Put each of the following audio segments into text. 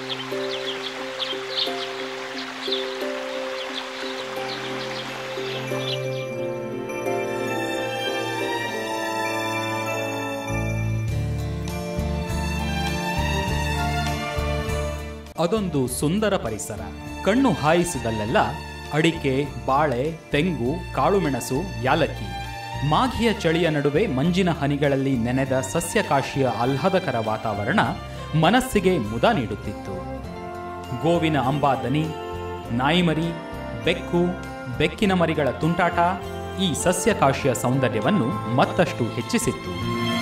ಅದೊಂದು ಸುಂದರ ಪರಿಸರ ಕಣ್ಣು ಹಾಯಿಸಿದಲ್ಲೆಲ್ಲ ಅಡಿಕೆ ಬಾಳೆ ತೆಂಗು ಕಾಳುಮೆಣಸು ಯಾಲಕ್ಕಿ ಮಾಘಿಯ ಚಳಿಯ ನಡುವೆ ಮಂಜಿನ ಹನಿಗಳಲ್ಲಿ ನೆನೆದ ಸಸ್ಯಕಾಶಿಯ ಆಹ್ಲಾದಕರ ವಾತಾವರಣ ಮನಸ್ಸಿಗೆ ಮುದ ನೀಡುತ್ತಿತ್ತು ಗೋವಿನ ಅಂಬಾದನಿ ನಾಯಿಮರಿ ಬೆಕ್ಕು ಬೆಕ್ಕಿನ ಮರಿಗಳ ತುಂಟಾಟ ಈ ಸಸ್ಯಕಾಶಿಯ ಸೌಂದರ್ಯವನ್ನು ಮತ್ತಷ್ಟು ಹೆಚ್ಚಿಸಿತ್ತು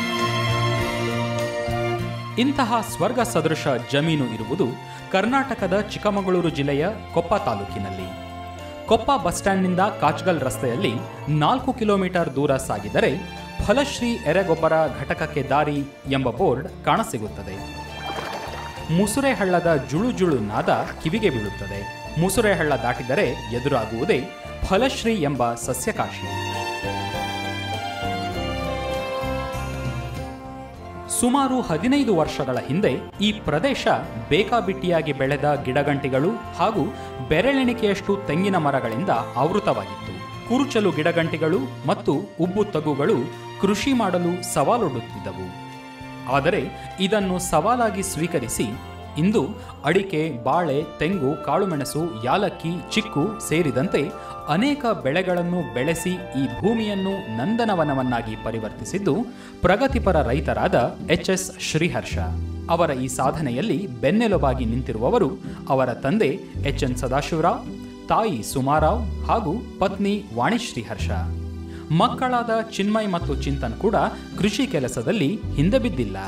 ಇಂತಹ ಸ್ವರ್ಗ ಸದೃಶ ಜಮೀನು ಇರುವುದು ಕರ್ನಾಟಕದ ಚಿಕ್ಕಮಗಳೂರು ಜಿಲ್ಲೆಯ ಕೊಪ್ಪ ತಾಲೂಕಿನಲ್ಲಿ ಕೊಪ್ಪ ಬಸ್ ಸ್ಟ್ಯಾಂಡ್ನಿಂದ ಕಾಚ್ಗಲ್ ರಸ್ತೆಯಲ್ಲಿ ನಾಲ್ಕು ಕಿಲೋಮೀಟರ್ ದೂರ ಸಾಗಿದರೆ ಫಲಶ್ರೀ ಎರೆಗೊಬ್ಬರ ಘಟಕಕ್ಕೆ ದಾರಿ ಎಂಬ ಬೋರ್ಡ್ ಕಾಣಸಿಗುತ್ತದೆ ಮುಸುರೆ ಹಳ್ಳದ ಜುಳು ಜುಳು ನಾದ ಕಿವಿಗೆ ಬೀಳುತ್ತದೆ ಮುಸುರೆ ಹಳ್ಳ ದಾಟಿದರೆ ಎದುರಾಗುವುದೇ ಫಲಶ್ರೀ ಎಂಬ ಸಸ್ಯಕಾಶಿ ಸುಮಾರು ಹದಿನೈದು ವರ್ಷಗಳ ಹಿಂದೆ ಈ ಪ್ರದೇಶ ಬೇಕಾಬಿಟ್ಟಿಯಾಗಿ ಬೆಳೆದ ಗಿಡಗಂಟಿಗಳು ಹಾಗೂ ಬೆರಳೆಣಿಕೆಯಷ್ಟು ತೆಂಗಿನ ಮರಗಳಿಂದ ಆವೃತವಾಗಿತ್ತು ಕುರುಚಲು ಗಿಡಗಂಟಿಗಳು ಮತ್ತು ಉಬ್ಬು ತಗುಗಳು ಕೃಷಿ ಮಾಡಲು ಸವಾಲೊಡ್ಡುತ್ತಿದ್ದವು ಆದರೆ ಇದನ್ನು ಸವಾಲಾಗಿ ಸ್ವೀಕರಿಸಿ ಇಂದು ಅಡಿಕೆ ಬಾಳೆ ತೆಂಗು ಕಾಳುಮೆಣಸು ಯಾಲಕ್ಕಿ ಚಿಕ್ಕು ಸೇರಿದಂತೆ ಅನೇಕ ಬೆಳೆಗಳನ್ನು ಬೆಳೆಸಿ ಈ ಭೂಮಿಯನ್ನು ನಂದನವನವನ್ನಾಗಿ ಪರಿವರ್ತಿಸಿದ್ದು ಪ್ರಗತಿಪರ ರೈತರಾದ ಎಚ್ ಎಸ್ ಶ್ರೀಹರ್ಷ ಅವರ ಈ ಸಾಧನೆಯಲ್ಲಿ ಬೆನ್ನೆಲುಬಾಗಿ ನಿಂತಿರುವವರು ಅವರ ತಂದೆ ಎಚ್ ಎನ್ ಸದಾಶಿವರಾವ್ ತಾಯಿ ಸುಮಾರಾವ್ ಹಾಗೂ ಪತ್ನಿ ವಾಣಿಶ್ರೀಹರ್ಷ ಮಕ್ಕಳಾದ ಚಿನ್ಮಯ್ ಮತ್ತು ಚಿಂತನ್ ಕೂಡ ಕೃಷಿ ಕೆಲಸದಲ್ಲಿ ಹಿಂದೆ ಬಿದ್ದಿಲ್ಲ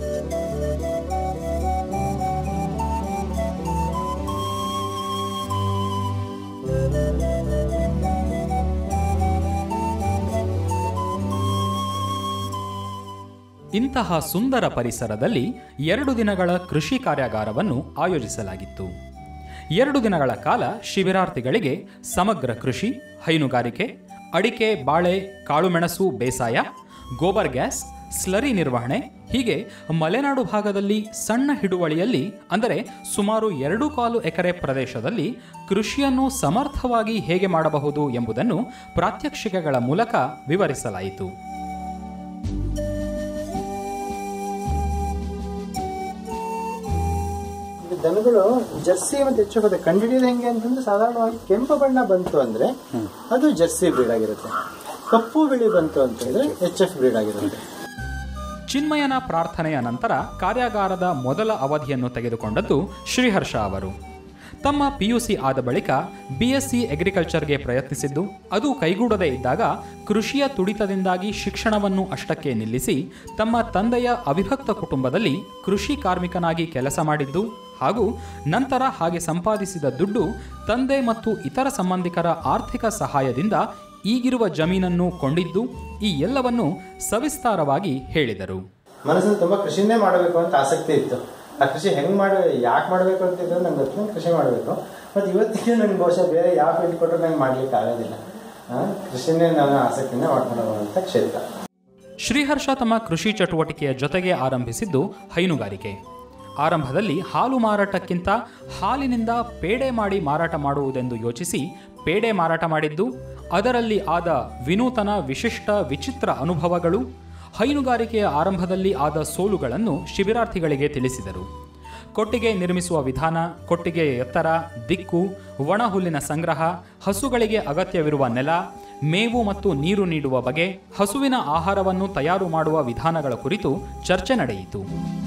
ಇಂತಹ ಸುಂದರ ಪರಿಸರದಲ್ಲಿ ಎರಡು ದಿನಗಳ ಕೃಷಿ ಕಾರ್ಯಾಗಾರವನ್ನು ಆಯೋಜಿಸಲಾಗಿತ್ತು ಎರಡು ದಿನಗಳ ಕಾಲ ಶಿಬಿರಾರ್ಥಿಗಳಿಗೆ ಸಮಗ್ರ ಕೃಷಿ ಹೈನುಗಾರಿಕೆ ಅಡಿಕೆ ಬಾಳೆ ಕಾಳುಮೆಣಸು ಬೇಸಾಯ ಗೋಬರ್ ಗ್ಯಾಸ್ ಸ್ಲರಿ ನಿರ್ವಹಣೆ ಹೀಗೆ ಮಲೆನಾಡು ಭಾಗದಲ್ಲಿ ಸಣ್ಣ ಹಿಡುವಳಿಯಲ್ಲಿ ಅಂದರೆ ಸುಮಾರು ಎರಡು ಕಾಲು ಎಕರೆ ಪ್ರದೇಶದಲ್ಲಿ ಕೃಷಿಯನ್ನು ಸಮರ್ಥವಾಗಿ ಹೇಗೆ ಮಾಡಬಹುದು ಎಂಬುದನ್ನು ಪ್ರಾತ್ಯಕ್ಷಿಕೆಗಳ ಮೂಲಕ ವಿವರಿಸಲಾಯಿತು ಇದು ದನಗಳು ಜರ್ಸಿ ಮತ್ತೆ ಹೆಚ್ಚು ಹೋಗುತ್ತೆ ಕಂಡುಹಿಡಿಯೋದು ಹೆಂಗೆ ಅಂತಂದ್ರೆ ಸಾಧಾರಣವಾಗಿ ಕೆಂಪು ಬಣ್ಣ ಬಂತು ಅಂದ್ರೆ ಅದು ಜರ್ಸಿ ಬ್ರೀಡ್ ಆಗಿರುತ್ತೆ ಕಪ್ಪು ಬಿಳಿ ಬಂತು ಅಂತಂದ್ರೆ ಎಚ್ ಎಫ್ ಬ್ರೀಡ್ ಆಗಿರುತ್ತೆ ಚಿನ್ಮಯನ ಪ್ರಾರ್ಥನೆಯ ನಂತರ ಕಾರ್ಯಾಗಾರದ ಮೊದಲ ಅವಧಿಯನ್ನು ತೆಗೆದುಕೊಂಡದ್ದು ಶ್ರೀಹರ್ಷ ಅವರು ತಮ್ಮ ಪಿಯುಸಿ ಆದ ಬಳಿಕ ಬಿಎಸ್ಸಿ ಅಗ್ರಿಕಲ್ಚರ್ಗೆ ಪ್ರಯತ್ನಿಸಿದ್ದು ಅದು ಕೈಗೂಡದೇ ಇದ್ದಾಗ ಕೃಷಿಯ ತುಡಿತದಿಂದಾಗಿ ಶಿಕ್ಷಣವನ್ನು ಅಷ್ಟಕ್ಕೆ ನಿಲ್ಲಿಸಿ ತಮ್ಮ ತಂದೆಯ ಅವಿಭಕ್ತ ಕುಟುಂಬದಲ್ಲಿ ಕೃಷಿ ಕಾರ್ಮಿಕನಾಗಿ ಕೆಲಸ ಮಾಡಿದ್ದು ಹಾಗೂ ನಂತರ ಹಾಗೆ ಸಂಪಾದಿಸಿದ ದುಡ್ಡು ತಂದೆ ಮತ್ತು ಇತರ ಸಂಬಂಧಿಕರ ಆರ್ಥಿಕ ಸಹಾಯದಿಂದ ಈಗಿರುವ ಜಮೀನನ್ನು ಕೊಂಡಿದ್ದು ಈ ಎಲ್ಲವನ್ನು ಸವಿಸ್ತಾರವಾಗಿ ಹೇಳಿದರು ಮನಸ್ಸಲ್ಲಿ ತುಂಬಾ ಕೃಷಿನೇ ಮಾಡಬೇಕು ಅಂತ ಆಸಕ್ತಿ ಇತ್ತು ಆ ಕೃಷಿ ಹೆಂಗ್ ಮಾಡ ಯಾಕೆ ಮಾಡಬೇಕು ಅಂತಿದ್ರೆ ನಂಗೆ ಗೊತ್ತಿಲ್ಲ ಕೃಷಿ ಮಾಡಬೇಕು ಮತ್ತು ಇವತ್ತಿಗೆ ನಂಗೆ ಬಹುಶಃ ಬೇರೆ ಯಾವ ಫೀಲ್ಡ್ ಕೊಟ್ಟರು ನಂಗೆ ಮಾಡ್ಲಿಕ್ಕೆ ಆಗೋದಿಲ್ಲ ಆ, ಕೃಷಿನೇ ನಾನು ಆಸಕ್ತಿಯಿಂದ ಮಾಡ್ಕೊಂಡು ಹೋಗುವಂಥ ಕ್ಷೇತ್ರ ಶ್ರೀಹರ್ಷ ತಮ್ಮ ಕೃಷಿ ಚಟುವಟಿಕೆಯ ಜೊತೆಗೆ ಆರಂಭಿಸಿದ್ದು ಹೈನುಗಾರಿಕೆ ಆರಂಭದಲ್ಲಿ ಹಾಲು ಮಾರಾಟಕ್ಕಿಂತ ಹಾಲಿನಿಂದ ಪೇಡೆ ಮಾಡಿ ಮಾರಾಟ ಮಾಡುವುದೆಂದು ಯೋಚಿಸಿ ಪೇಡೆ ಮಾರಾಟ ಮಾಡಿದ್ದು ಅದರಲ್ಲಿ ಆದ ವಿನೂತನ ವಿಶಿಷ್ಟ ವಿಚಿತ್ರ ಅನುಭವಗಳು ಹೈನುಗಾರಿಕೆಯ ಆರಂಭದಲ್ಲಿ ಆದ ಸೋಲುಗಳನ್ನು ಶಿಬಿರಾರ್ಥಿಗಳಿಗೆ ತಿಳಿಸಿದರು ಕೊಟ್ಟಿಗೆ ನಿರ್ಮಿಸುವ ವಿಧಾನ ಕೊಟ್ಟಿಗೆಯ ಎತ್ತರ ದಿಕ್ಕು ಒಣ ಹುಲ್ಲಿನ ಸಂಗ್ರಹ ಹಸುಗಳಿಗೆ ಅಗತ್ಯವಿರುವ ನೆಲ ಮೇವು ಮತ್ತು ನೀರು ನೀಡುವ ಬಗೆ ಹಸುವಿನ ಆಹಾರವನ್ನು ತಯಾರು ಮಾಡುವ ವಿಧಾನಗಳ ಕುರಿತು ಚರ್ಚೆ ನಡೆಯಿತು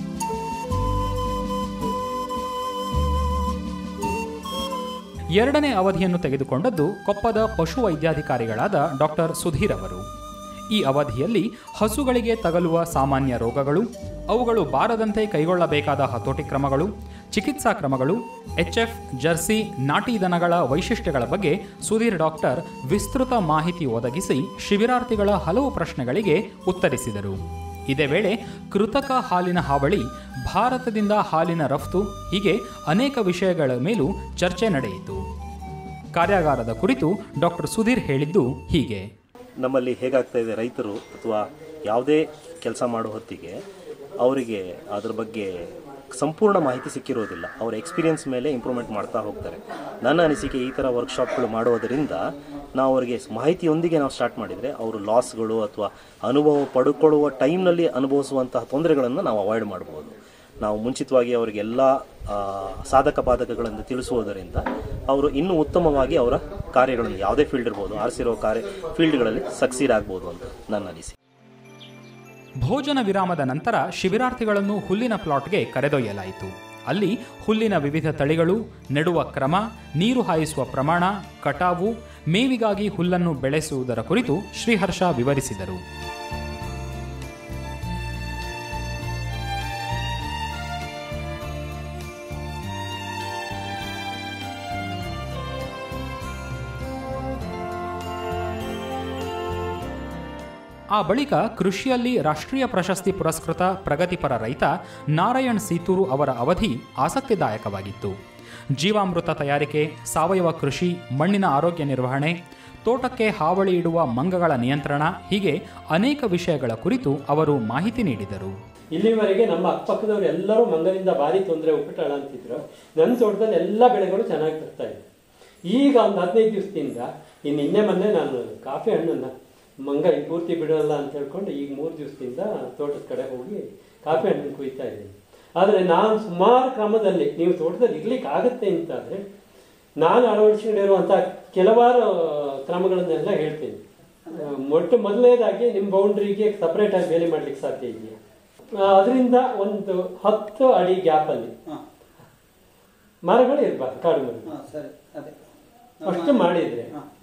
ಎರಡನೇ ಅವಧಿಯನ್ನು ತೆಗೆದುಕೊಂಡದ್ದು ಕೊಪ್ಪದ ಪಶು ವೈದ್ಯಾಧಿಕಾರಿಗಳಾದ ಡಾಕ್ಟರ್ ಸುಧೀರ್ ಅವರು ಈ ಅವಧಿಯಲ್ಲಿ ಹಸುಗಳಿಗೆ ತಗಲುವ ಸಾಮಾನ್ಯ ರೋಗಗಳು ಅವುಗಳು ಬಾರದಂತೆ ಕೈಗೊಳ್ಳಬೇಕಾದ ಹತೋಟಿ ಕ್ರಮಗಳು ಚಿಕಿತ್ಸಾ ಕ್ರಮಗಳು ಎಚ್ಎಫ್ ಜರ್ಸಿ ನಾಟಿ ದನಗಳ ವೈಶಿಷ್ಟ್ಯಗಳ ಬಗ್ಗೆ ಸುಧೀರ್ ಡಾಕ್ಟರ್ ವಿಸ್ತೃತ ಮಾಹಿತಿ ಒದಗಿಸಿ ಶಿಬಿರಾರ್ಥಿಗಳ ಹಲವು ಪ್ರಶ್ನೆಗಳಿಗೆ ಉತ್ತರಿಸಿದರು ಇದೇ ವೇಳೆ ಕೃತಕ ಹಾಲಿನ ಹಾವಳಿ ಭಾರತದಿಂದ ಹಾಲಿನ ರಫ್ತು ಹೀಗೆ ಅನೇಕ ವಿಷಯಗಳ ಮೇಲೂ ಚರ್ಚೆ ನಡೆಯಿತು ಕಾರ್ಯಾಗಾರದ ಕುರಿತು ಡಾಕ್ಟರ್ ಸುಧೀರ್ ಹೇಳಿದ್ದು ಹೀಗೆ ನಮ್ಮಲ್ಲಿ ಹೇಗಾಗ್ತಾ ಇದೆ ರೈತರು ಅಥವಾ ಯಾವುದೇ ಕೆಲಸ ಮಾಡೋ ಹೊತ್ತಿಗೆ ಅವರಿಗೆ ಅದ್ರ ಬಗ್ಗೆ ಸಂಪೂರ್ಣ ಮಾಹಿತಿ ಸಿಕ್ಕಿರೋದಿಲ್ಲ ಅವರ ಎಕ್ಸ್ಪೀರಿಯನ್ಸ್ ಮೇಲೆ ಇಂಪ್ರೂವ್ಮೆಂಟ್ ಮಾಡ್ತಾ ಹೋಗ್ತಾರೆ ನನ್ನ ಅನಿಸಿಕೆ ಈ ಥರ ವರ್ಕ್ಶಾಪ್ಗಳು ಮಾಡೋದರಿಂದ ನಾವು ಅವರಿಗೆ ಮಾಹಿತಿಯೊಂದಿಗೆ ನಾವು ಸ್ಟಾರ್ಟ್ ಮಾಡಿದರೆ ಅವರು ಲಾಸ್ಗಳು ಅಥವಾ ಅನುಭವ ಪಡ್ಕೊಳ್ಳುವ ಟೈಮ್ನಲ್ಲಿ ಅನುಭವಿಸುವಂತಹ ತೊಂದರೆಗಳನ್ನು ನಾವು ಅವಾಯ್ಡ್ ಮಾಡ್ಬೋದು ನಾವು ಮುಂಚಿತವಾಗಿ ಅವರಿಗೆಲ್ಲ ಸಾಧಕ ಬಾಧಕಗಳನ್ನು ತಿಳಿಸುವುದರಿಂದ ಅವರು ಇನ್ನೂ ಉತ್ತಮವಾಗಿ ಅವರ ಕಾರ್ಯಗಳನ್ನು ಯಾವುದೇ ಫೀಲ್ಡ್ ಇರ್ಬೋದು ಆರಿಸಿರೋ ಕಾರ್ಯ ಫೀಲ್ಡ್ಗಳಲ್ಲಿ ಸಕ್ಸೀಡ್ ಆಗ್ಬೋದು ಅಂತ ನನ್ನ ಅನಿಸಿಕೆ ಭೋಜನ ವಿರಾಮದ ನಂತರ ಶಿಬಿರಾರ್ಥಿಗಳನ್ನು ಹುಲ್ಲಿನ ಪ್ಲಾಟ್ಗೆ ಕರೆದೊಯ್ಯಲಾಯಿತು ಅಲ್ಲಿ ಹುಲ್ಲಿನ ವಿವಿಧ ತಳಿಗಳು ನೆಡುವ ಕ್ರಮ ನೀರು ಹಾಯಿಸುವ ಪ್ರಮಾಣ ಕಟಾವು ಮೇವಿಗಾಗಿ ಹುಲ್ಲನ್ನು ಬೆಳೆಸುವುದರ ಕುರಿತು ಶ್ರೀಹರ್ಷ ವಿವರಿಸಿದರು ಆ ಬಳಿಕ ಕೃಷಿಯಲ್ಲಿ ರಾಷ್ಟ್ರೀಯ ಪ್ರಶಸ್ತಿ ಪುರಸ್ಕೃತ ಪ್ರಗತಿಪರ ರೈತ ನಾರಾಯಣ್ ಸೀತೂರು ಅವರ ಅವಧಿ ಆಸಕ್ತಿದಾಯಕವಾಗಿತ್ತು ಜೀವಾಮೃತ ತಯಾರಿಕೆ ಸಾವಯವ ಕೃಷಿ ಮಣ್ಣಿನ ಆರೋಗ್ಯ ನಿರ್ವಹಣೆ ತೋಟಕ್ಕೆ ಹಾವಳಿ ಇಡುವ ಮಂಗಗಳ ನಿಯಂತ್ರಣ ಹೀಗೆ ಅನೇಕ ವಿಷಯಗಳ ಕುರಿತು ಅವರು ಮಾಹಿತಿ ನೀಡಿದರು ಇಲ್ಲಿವರೆಗೆ ನಮ್ಮ ಅಕ್ಕಪಕ್ಕದವರು ಎಲ್ಲರೂ ಮಂಗನಿಂದ ಭಾರಿ ತೊಂದರೆ ಉಪ್ಪಿಟ್ಟಾಳ ಅಂತಿದ್ರು ನನ್ನ ತೋಟದಲ್ಲಿ ಎಲ್ಲ ಬೆಳೆಗಳು ಚೆನ್ನಾಗಿ ಬರ್ತಾ ಇದೆ ಈಗ ಒಂದು ಹದಿನೈದು ದಿವಸದಿಂದ ಇನ್ನು ನಿನ್ನೆ ಮೊನ್ನೆ ನಾನು ಕಾಫಿ ಹಣ್ಣನ್ನು ಮಂಗ ಈ ಪೂರ್ತಿ ಬಿಡೋಲ್ಲ ಅಂತ ಹೇಳ್ಕೊಂಡು ಈಗ ಮೂರು ದಿವಸದಿಂದ ತೋಟದ ಕಡೆ ಹೋಗಿ ಕಾಫಿ ಹಣ್ಣನ್ನು ಕುಯ್ತಾ ಇದ್ದೀನಿ ಆದರೆ ನಾನು ಸುಮಾರು ಕ್ರಮದಲ್ಲಿ ನೀವು ತೋಟದಲ್ಲಿ ಇರ್ಲಿಕ್ಕೆ ಆಗುತ್ತೆ ಅಂತಾದರೆ ನಾನು ಅಳವಡಿಸಿಕೊಂಡಿರುವಂಥ ಕೆಲವಾರು ಕ್ರಮಗಳನ್ನೆಲ್ಲ ಹೇಳ್ತೀನಿ ಆ, ಮೊಟ್ಟ ಮೊದಲನೇದಾಗಿ ನಿಮ್ಮ ಬೌಂಡ್ರಿಗೆ ಸಪ್ರೇಟಾಗಿ ಬೇಲಿ ಮಾಡ್ಲಿಕ್ಕೆ ಸಾಧ್ಯ ಇದೆಯಾ ಅದರಿಂದ ಒಂದು ಹತ್ತು ಅಡಿ ಗ್ಯಾಪಲ್ಲಿ ಮರಗಳು ಇರಬಾರ್ದು ಕಾಡು ಮರ ಹಾ, ಸರಿ ಅದೇ ಅಷ್ಟು ಮಾಡಿದ್ರೆ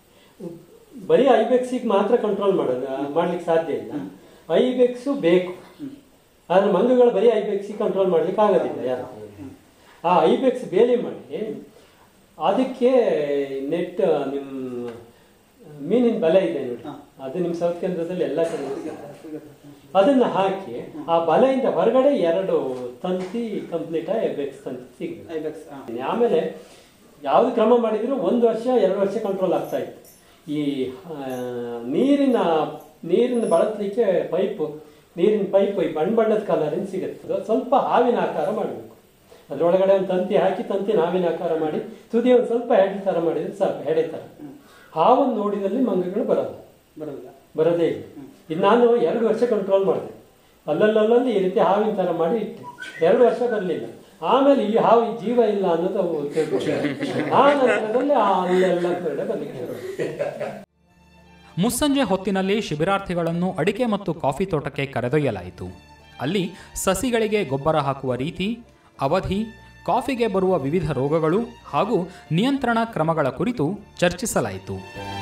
ಬರೀ ಐಬೆಕ್ಸಿಗೆ ಮಾತ್ರ ಕಂಟ್ರೋಲ್ ಮಾಡೋದು ಆ, ಮಾಡ್ಲಿಕ್ಕೆ ಸಾಧ್ಯ ಇಲ್ಲ ಐಬೆಕ್ಸು ಬೇಕು ಆದ್ರೆ ಮಂಗಗಳು ಬರೀ ಐಬೆಕ್ಸಿಗೆ ಕಂಟ್ರೋಲ್ ಮಾಡ್ಲಿಕ್ಕೆ ಆಗೋದಿಲ್ಲ ಯಾರು ಆ ಐಬೆಕ್ಸ್ ಬೇಲಿ ಮಾಡಿ ಅದಕ್ಕೆ ನೆಟ್ ನಿಮ್ಮ ಮೀನಿನ ಬಲೆ ಇದೆ ನೋಡಿ ಅದು ನಿಮ್ಮ ಸೌತ್ ಕೇಂದ್ರದಲ್ಲಿ ಎಲ್ಲ ಕಡೆ ಸಿಗುತ್ತೆ. ಅದನ್ನ ಹಾಕಿ ಆ ಬಲೆಯಿಂದ ಹೊರಗಡೆ ಎರಡು ತಂತಿ ಕಂಪ್ಲೀಟ್ ಐಬೆಕ್ಸ್ ತಂತಿ ಸಿಗ್ಬೇಕು ಐಬೆಕ್ಸ್ ಹಾ. ಆಮೇಲೆ ಯಾವ್ದು ಕ್ರಮ ಮಾಡಿದ್ರು ಒಂದು ವರ್ಷ ಎರಡು ವರ್ಷ ಕಂಟ್ರೋಲ್ ಆಗ್ತಾ ಇತ್ತು ಈ ಆ, ನೀರಿನ ನೀರಿನ ಬಳಸಲಿಕ್ಕೆ ಪೈಪು ನೀರಿನ ಪೈಪ್ ಈ ಬಣ್ಣ ಬಣ್ಣದ ಕಲರಿನ ಸಿಗುತ್ತೆ ಅದು ಸ್ವಲ್ಪ ಹಾವಿನ ಆಕಾರ ಮಾಡಬೇಕು ಅದ್ರೊಳಗಡೆ ಒಂದು ತಂತಿ ಹಾಕಿ ತಂತಿನ ಹಾವಿನ ಆಕಾರ ಮಾಡಿ ತುದಿ ಒಂದು ಸ್ವಲ್ಪ ಹೆಡೆ ಥರ ಮಾಡಿದ್ರೆ ಸಾಕು ಹೆಡೆ ಥರ ಹಾವನ್ನು ನೋಡಿದಲ್ಲಿ ಮಂಗಗಳು ಬರಲ್ಲ ಬರೋದಿಲ್ಲ ಬರೋದೇ ಇಲ್ಲ ಇದು ನಾನು ಎರಡು ವರ್ಷ ಕಂಟ್ರೋಲ್ ಮಾಡಿದೆ ಅಲ್ಲಲ್ಲಲ್ಲಿ ಈ ರೀತಿ ಹಾವಿನ ಥರ ಮಾಡಿ ಇಟ್ಟೆ ಎರಡು ವರ್ಷ ಬರಲಿಲ್ಲ ಆಮೇಲೆ ಈ ಹಾವು ಈ ಜೀವ ಇಲ್ಲ ಅನ್ನೋದು ಅವು ತಿಳ್ಕೊಂಡೆ. ಆ ನಂತರದಲ್ಲಿ ಆ ಅಲ್ಲೆಲ್ಲ ಕಡೆ ಬರ್ಲಿಕ್ಕೆ ಶುರು ಆಯ್ತು. ಮುಸ್ಸಂಜೆ ಹೊತ್ತಿನಲ್ಲಿ ಶಿಬಿರಾರ್ಥಿಗಳನ್ನು ಅಡಿಕೆ ಮತ್ತು ಕಾಫಿ ತೋಟಕ್ಕೆ ಕರೆದೊಯ್ಯಲಾಯಿತು ಅಲ್ಲಿ ಸಸಿಗಳಿಗೆ ಗೊಬ್ಬರ ಹಾಕುವ ರೀತಿ ಅವಧಿ ಕಾಫಿಗೆ ಬರುವ ವಿವಿಧ ರೋಗಗಳು ಹಾಗೂ ನಿಯಂತ್ರಣ ಕ್ರಮಗಳ ಕುರಿತು ಚರ್ಚಿಸಲಾಯಿತು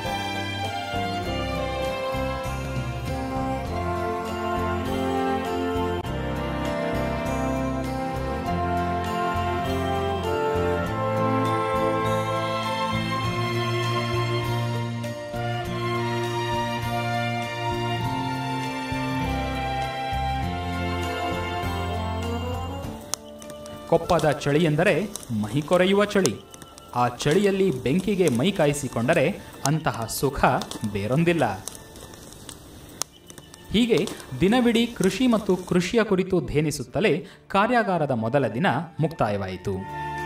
ಕೊಪ್ಪದ ಚಳಿ ಎಂದರೆ ಮೈ ಕೊರೆಯುವ ಚಳಿ ಆ ಚಳಿಯಲ್ಲಿ ಬೆಂಕಿಗೆ ಮೈ ಕಾಯಿಸಿಕೊಂಡರೆ ಅಂತಹ ಸುಖ ಬೇರೊಂದಿಲ್ಲ ಹೀಗೆ ದಿನವಿಡೀ ಕೃಷಿ ಮತ್ತು ಕೃಷಿಯ ಕುರಿತು ಧೇನಿಸುತ್ತಲೇ ಕಾರ್ಯಾಗಾರದ ಮೊದಲ ದಿನ ಮುಕ್ತಾಯವಾಯಿತು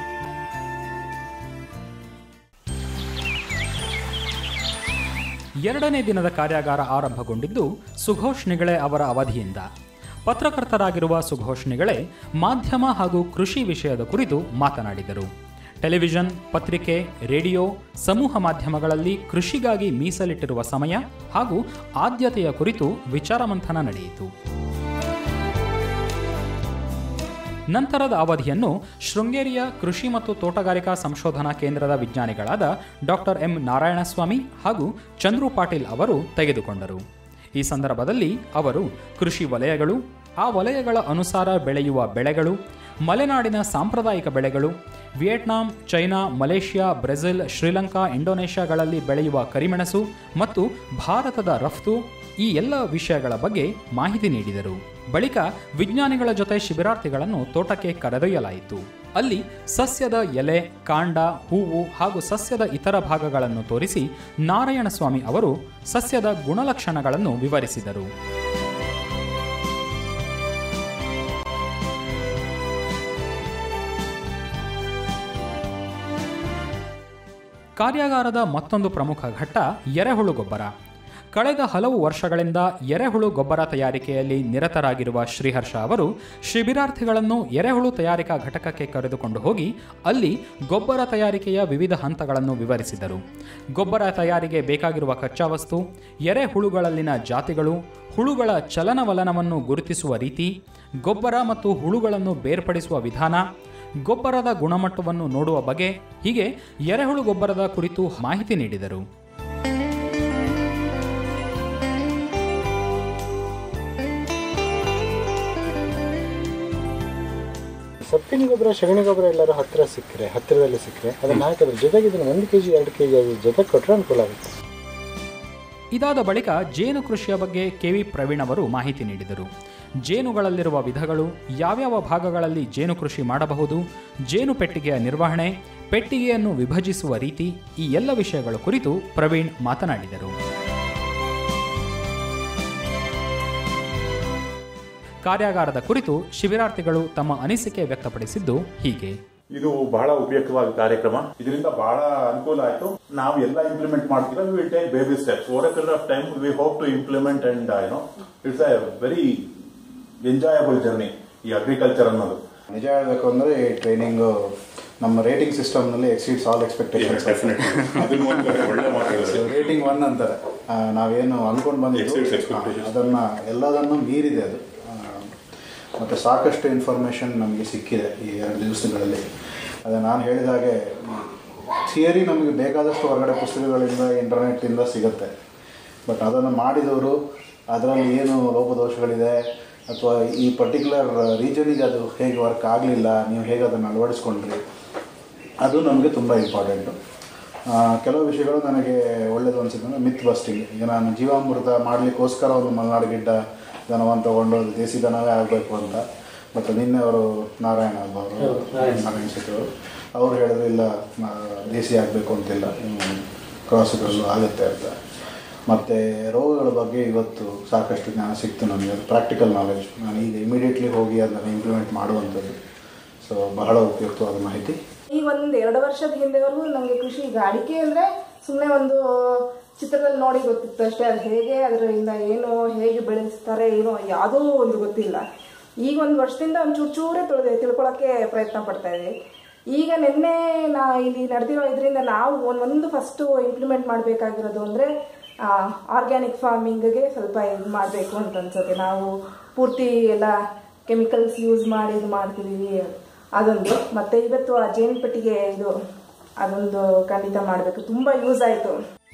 ಎರಡನೇ ದಿನದ ಕಾರ್ಯಾಗಾರ ಆರಂಭಗೊಂಡಿದ್ದು ಸುಘೋಷ್ ನಿಗಳೆ ಅವರ ಅವಧಿಯಿಂದ ಪತ್ರಕರ್ತರಾಗಿರುವ ಸುಘೋಷ್ ನಿಗಳೆ ಮಾಧ್ಯಮ ಹಾಗೂ ಕೃಷಿ ವಿಷಯದ ಕುರಿತು ಮಾತನಾಡಿದರು ಟೆಲಿವಿಷನ್ ಪತ್ರಿಕೆ ರೇಡಿಯೋ ಸಮೂಹ ಮಾಧ್ಯಮಗಳಲ್ಲಿ ಕೃಷಿಗಾಗಿ ಮೀಸಲಿಟ್ಟಿರುವ ಸಮಯ ಹಾಗೂ ಆದ್ಯತೆಯ ಕುರಿತು ವಿಚಾರಮಂಥನ ನಡೆಯಿತು ನಂತರದ ಅವಧಿಯನ್ನು ಶೃಂಗೇರಿಯ ಕೃಷಿ ಮತ್ತು ತೋಟಗಾರಿಕಾ ಸಂಶೋಧನಾ ಕೇಂದ್ರದ ವಿಜ್ಞಾನಿಗಳಾದ ಡಾಕ್ಟರ್ ಎಂ ನಾರಾಯಣಸ್ವಾಮಿ ಹಾಗೂ ಚಂದ್ರು ಪಾಟೀಲ್ ಅವರು ತೆಗೆದುಕೊಂಡರು ಈ ಸಂದರ್ಭದಲ್ಲಿ ಅವರು ಕೃಷಿ ವಲಯಗಳು ಆ ವಲಯಗಳ ಅನುಸಾರ ಬೆಳೆಯುವ ಬೆಳೆಗಳು ಮಲೆನಾಡಿನ ಸಾಂಪ್ರದಾಯಿಕ ಬೆಳೆಗಳು Vietnam China Malaysia Brazil Sri Lanka ಇಂಡೋನೇಷ್ಯಾಗಳಲ್ಲಿ ಬೆಳೆಯುವ ಕರಿಮೆಣಸು ಮತ್ತು ಭಾರತದ ರಫ್ತು ಈ ಎಲ್ಲ ವಿಷಯಗಳ ಬಗ್ಗೆ ಮಾಹಿತಿ ನೀಡಿದರು ಬಳಿಕ ವಿಜ್ಞಾನಿಗಳ ಜೊತೆ ಶಿಬಿರಾರ್ಥಿಗಳನ್ನು ತೋಟಕ್ಕೆ ಕರೆದೊಯ್ಯಲಾಯಿತು ಅಲ್ಲಿ ಸಸ್ಯದ ಎಲೆ ಕಾಂಡ ಹೂವು ಹಾಗೂ ಸಸ್ಯದ ಇತರ ಭಾಗಗಳನ್ನು ತೋರಿಸಿ ನಾರಾಯಣಸ್ವಾಮಿ ಅವರು ಸಸ್ಯದ ಗುಣಲಕ್ಷಣಗಳನ್ನು ವಿವರಿಸಿದರು ಕಾರ್ಯಾಗಾರದ ಮತ್ತೊಂದು ಪ್ರಮುಖ ಘಟ್ಟ ಎರೆಹುಳು ಗೊಬ್ಬರ ಕಳೆದ ಹಲವು ವರ್ಷಗಳಿಂದ ಎರೆಹುಳು ಗೊಬ್ಬರ ತಯಾರಿಕೆಯಲ್ಲಿ ನಿರತರಾಗಿರುವ ಶ್ರೀಹರ್ಷ ಅವರು ಶಿಬಿರಾರ್ಥಿಗಳನ್ನು ಎರೆಹುಳು ತಯಾರಿಕಾ ಘಟಕಕ್ಕೆ ಕರೆದುಕೊಂಡು ಹೋಗಿ ಅಲ್ಲಿ ಗೊಬ್ಬರ ತಯಾರಿಕೆಯ ವಿವಿಧ ಹಂತಗಳನ್ನು ವಿವರಿಸಿದರು ಗೊಬ್ಬರ ತಯಾರಿಗೆ ಬೇಕಾಗಿರುವ ಕಚ್ಚಾ ವಸ್ತು ಎರೆಹುಳುಗಳಲ್ಲಿನ ಜಾತಿಗಳು ಹುಳುಗಳ ಚಲನವಲನವನ್ನು ಗುರುತಿಸುವ ರೀತಿ ಗೊಬ್ಬರ ಮತ್ತು ಹುಳುಗಳನ್ನು ಬೇರ್ಪಡಿಸುವ ವಿಧಾನ ಗೊಬ್ಬರದ ಗುಣಮಟ್ಟವನ್ನು ನೋಡುವ ಬಗೆ ಹೀಗೆ ಎರೆಹುಳು ಗೊಬ್ಬರದ ಕುರಿತು ಮಾಹಿತಿ ನೀಡಿದರು ಸೊಪ್ಪಿನ ಗೊಬ್ಬರ ಸಗಣಿ ಗೊಬ್ಬರ ಎಲ್ಲರೂ ಹತ್ತಿರ ಸಿಕ್ಕರೆ ಹತ್ತಿರದಲ್ಲಿ ಸಿಕ್ಕರೆ ಅದನ್ನ ಹಾಕಿದ್ರೆ ಜೊತೆಗೆ ಇದನ್ನ ಒಂದು ಕೆ ಜಿ ಎರಡು ಕೆ ಜಿ ಜೊತೆ ಕೊಟ್ಟರೆ ಅನುಕೂಲ ಆಗುತ್ತೆ ಇದಾದ ಬಳಿಕ ಜೇನು ಕೃಷಿಯ ಬಗ್ಗೆ ಕೆವಿ ಪ್ರವೀಣ್ ಅವರು ಮಾಹಿತಿ ನೀಡಿದರು ಜೇನುಗಳಲ್ಲಿರುವ ವಿಧಗಳು ಯಾವ್ಯಾವ ಭಾಗಗಳಲ್ಲಿ ಜೇನು ಕೃಷಿ ಮಾಡಬಹುದು ಜೇನು ಪೆಟ್ಟಿಗೆಯ ನಿರ್ವಹಣೆ ಪೆಟ್ಟಿಗೆಯನ್ನು ವಿಭಜಿಸುವ ರೀತಿ ಈ ಎಲ್ಲ ವಿಷಯಗಳ ಕುರಿತು ಪ್ರವೀಣ್ ಮಾತನಾಡಿದರು ಕಾರ್ಯಾಗಾರದ ಕುರಿತು ಶಿಬಿರಾರ್ಥಿಗಳು ತಮ್ಮ ಅನಿಸಿಕೆ ವ್ಯಕ್ತಪಡಿಸಿದ್ದು ಹೀಗೆ ಇದು ಬಹಳ ಉಪಯುಕ್ತವಾದ ಕಾರ್ಯಕ್ರಮ ಇದರಿಂದ ಬಹಳ ಅನುಕೂಲ ಆಯ್ತು ನಾವು ಎಲ್ಲ ಇಂಪ್ಲಿಮೆಂಟ್ ಮಾಡ್ತೀವಿ we will take baby steps over period of time we hope to implement and you know it's a very enjoyable journey ಈ ಅಗ್ರಿಕಲ್ಚರ್ ಅನ್ನೋದು ನಿಜ ಹೇಳಬೇಕು ಅಂದರೆ ಈ ಟ್ರೈನಿಂಗು ನಮ್ಮ ರೇಟಿಂಗ್ ಸಿಸ್ಟಮ್ನಲ್ಲಿ ಎಕ್ಸೀಡ್ಸ್ ಆಲ್ ಎಕ್ಸ್ಪೆಕ್ಟೇಷನ್ಸ್ ಅದನ್ನ ಒಂದು ಕಡೆ ಒಳ್ಳೆ ಮಾತಾಡಿದ್ರೆ ರೇಟಿಂಗ್ ಒನ್ ಅಂತಾರೆ ಆ, ನಾವೇನು ಅನ್ಕೊಂಡು Exceeds ಬಂದಿದ್ದು expectations. ಅದನ್ನು ಎಲ್ಲದನ್ನು ಮೀರಿದೆ ಅದು ಆ, ಮತ್ತು ಸಾಕಷ್ಟು ಇನ್ಫಾರ್ಮೇಷನ್ ನಮಗೆ ಸಿಕ್ಕಿದೆ ಈ ಎರಡು ದಿವಸಗಳಲ್ಲಿ ಅದೇ ನಾನು ಹೇಳಿದ ಹಾಗೆ ಥಿಯರಿ ನಮಗೆ ಬೇಕಾದಷ್ಟು ಹೊರಗಡೆ ಪುಸ್ತಕಗಳಿಂದ ಇಂಟರ್ನೆಟ್ಟಿಂದ ಸಿಗುತ್ತೆ ಬಟ್ ಅದನ್ನು ಮಾಡಿದವರು ಅದರಲ್ಲಿ ಏನು ಲೋಪದೋಷಗಳಿದೆ ಅಥವಾ ಈ ಪರ್ಟಿಕ್ಯುಲರ್ ರೀಜನಿಗೆ ಅದು ಹೇಗೆ ವರ್ಕ್ ಆಗಲಿಲ್ಲ ನೀವು ಹೇಗೆ ಅದನ್ನು ಅಳವಡಿಸ್ಕೊಂಡ್ರಿ ಅದು ನಮಗೆ ತುಂಬ ಇಂಪಾರ್ಟೆಂಟು ಆ, ಕೆಲವು ವಿಷಯಗಳು ನನಗೆ ಒಳ್ಳೇದು ಅನಿಸಿದ್ರೆ ಮಿತ್ ಬಸ್ಟಿಂಗ್ ಈಗ ನಾನು ಜೀವಾಮೃತ ಮಾಡಲಿಕ್ಕೋಸ್ಕರ ಒಂದು ಮಲೆನಾಡು ಗಿಡ್ಡ ದನವನ್ನು ತೊಗೊಂಡು ಅದು ದೇಸಿ ದನವೇ ಆಗಬೇಕು ಅಂತ ಬಟ್ ನಿನ್ನೆ ಅವರು ನಾರಾಯಣ ಅಲ್ವಾ ಅವರು ನಾರಾಯಣ ಶೆಟ್ಟಿ ಅವರು ಅವ್ರು ಹೇಳಿದ್ರು ಇಲ್ಲ ಆ, ದೇಸಿ ಆಗಬೇಕು ಅಂತಿಲ್ಲ ಕ್ರಾಸ್ಗಳು ಆಗುತ್ತೆ ಅಂತ ಮತ್ತು ರೋಗಗಳ ಬಗ್ಗೆ ಇವತ್ತು ಸಾಕಷ್ಟು ಜ್ಞಾನ ಸಿಕ್ತು ನನಗೆ ಪ್ರಾಕ್ಟಿಕಲ್ ನಾಲೆಜ್ ನಾನು ಈಗ ಇಮಿಡಿಯೇಟ್ಲಿ ಹೋಗಿ ಅದನ್ನು ಇಂಪ್ಲಿಮೆಂಟ್ ಮಾಡುವಂಥದ್ದು ಸೊ ಬಹಳ ಉಪಯುಕ್ತವಾದ ಮಾಹಿತಿ ಈ ಒಂದು ಎರಡು ವರ್ಷದ ಹಿಂದೆವರೆಗೂ ನನಗೆ ಕೃಷಿ ಈಗ ಅಡಿಕೆ ಅಂದರೆ ಸುಮ್ಮನೆ ಒಂದು ಚಿತ್ರದಲ್ಲಿ ನೋಡಿ ಗೊತ್ತಿತ್ತು ಅಷ್ಟೇ ಅದು ಹೇಗೆ ಅದರಿಂದ ಏನು ಹೇಗೆ ಬೆಳೆಸ್ತಾರೆ ಏನೋ ಯಾವುದೂ ಒಂದು ಗೊತ್ತಿಲ್ಲ ಈಗ ಒಂದು ವರ್ಷದಿಂದ ಒಂದು ಚೂರು ಚೂರೇ ತಿಳಿದೆ ತಿಳ್ಕೊಳ್ಳೋಕ್ಕೆ ಪ್ರಯತ್ನ ಪಡ್ತಾ ಇದ್ದೀವಿ ಈಗ ನಿನ್ನೆ ನಾ ಇಲ್ಲಿ ನಡೆದಿರೋ ಇದರಿಂದ ನಾವು ಒಂದು ಒಂದು ಫಸ್ಟು ಇಂಪ್ಲಿಮೆಂಟ್ ಮಾಡಬೇಕಾಗಿರೋದು ಅಂದರೆ ಆರ್ಗ್ಯಾನಿಕ್ ಫಾರ್ಮಿಂಗ್ಗೆ ಸ್ವಲ್ಪ ಇದು ಮಾಡಬೇಕು ಅಂತ ಅನ್ಸುತ್ತೆ ನಾವು ಪೂರ್ತಿ ಎಲ್ಲ ಕೆಮಿಕಲ್ಸ್ ಯೂಸ್ ಮಾಡಿ ಇದು ಮಾಡ್ತಿದ್ದೀವಿ ಅದೊಂದು ಮತ್ತೆ ಇವತ್ತು ಆ ಜೇನು ಪೆಟ್ಟಿಗೆ ಇದು ಅದೊಂದು ಖಂಡಿತ ಮಾಡಬೇಕು ತುಂಬ ಯೂಸ್ ಆಯಿತು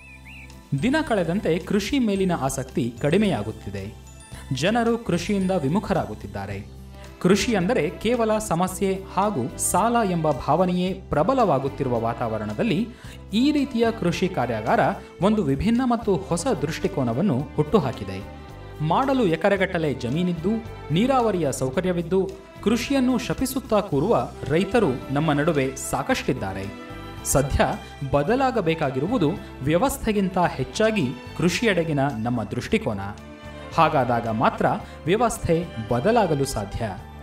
ದಿನ ಕಳೆದಂತೆ ಕೃಷಿ ಮೇಲಿನ ಆಸಕ್ತಿ ಕಡಿಮೆಯಾಗುತ್ತಿದೆ ಜನರು ಕೃಷಿಯಿಂದ ವಿಮುಖರಾಗುತ್ತಿದ್ದಾರೆ ಕೃಷಿ ಅಂದರೆ ಕೇವಲ ಸಮಸ್ಯೆ ಹಾಗೂ ಸಾಲ ಎಂಬ ಭಾವನೆಯೇ ಪ್ರಬಲವಾಗುತ್ತಿರುವ ವಾತಾವರಣದಲ್ಲಿ ಈ ರೀತಿಯ ಕೃಷಿ ಕಾರ್ಯಾಗಾರ ಒಂದು ವಿಭಿನ್ನ ಮತ್ತು ಹೊಸ ದೃಷ್ಟಿಕೋನವನ್ನು ಹುಟ್ಟುಹಾಕಿದೆ ಮಾಡಲು ಎಕರೆಗಟ್ಟಲೆ ಜಮೀನಿದ್ದು ನೀರಾವರಿಯ ಸೌಕರ್ಯವಿದ್ದು ಕೃಷಿಯನ್ನು ಶಪಿಸುತ್ತಾ ಕೂರುವ ರೈತರು ನಮ್ಮ ನಡುವೆ ಸಾಕಷ್ಟಿದ್ದಾರೆ ಸದ್ಯ ಬದಲಾಗಬೇಕಾಗಿರುವುದು ವ್ಯವಸ್ಥೆಗಿಂತ ಹೆಚ್ಚಾಗಿ ಕೃಷಿಯೆಡೆಗಿನ ನಮ್ಮ ದೃಷ್ಟಿಕೋನ ಹಾಗಾದಾಗ ಮಾತ್ರ ವ್ಯವಸ್ಥೆ ಬದಲಾಗಲು ಸಾಧ್ಯ